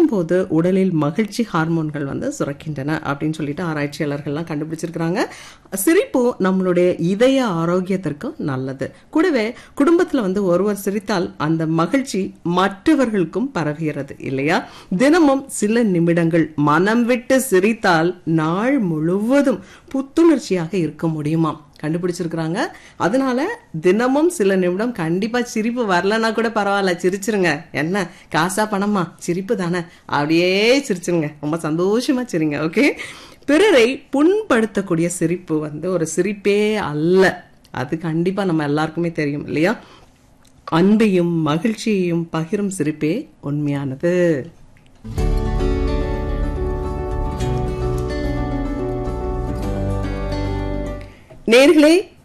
சிரிக்கும்போது உடலில் மகிழ்ச்சி ஹார்மோன்கள் வந்து சுரக்கின்றன அப்படின்னு சொல்லிட்டு ஆராய்ச்சியாளர்கள்லாம் கண்டுபிடிச்சிருக்கிறாங்க சிரிப்பு நம்மளுடைய இதய ஆரோக்கியத்திற்கும் நல்லது கூடவே குடும்பத்துல வந்து ஒருவர் சிரித்தால் அந்த மகிழ்ச்சி மற்றவர்களுக்கும் பரவுகிறது இல்லையா தினமும் சில நிமிடங்கள் மனம் விட்டு சிரித்தால் நாள் முழுவதும் புத்துணர்ச்சியாக இருக்க முடியுமா கண்டுபிடிச்சிருக்கிறாங்க அதனால தினமும் சில நிமிடம் கண்டிப்பா சிரிப்பு வரலன்னா கூட பரவாயில்ல சிரிச்சிருங்க என்ன காசா பணமா சிரிப்பு தானே அப்படியே சிரிச்சிருங்க ரொம்ப சந்தோஷமா சிரிங்க ஓகே பிறரை புண்படுத்தக்கூடிய சிரிப்பு வந்து ஒரு சிரிப்பே அல்ல அது கண்டிப்பா நம்ம எல்லாருக்குமே தெரியும் இல்லையா அன்பையும் மகிழ்ச்சியையும் பகிரும் சிரிப்பே உண்மையானது நேர்களே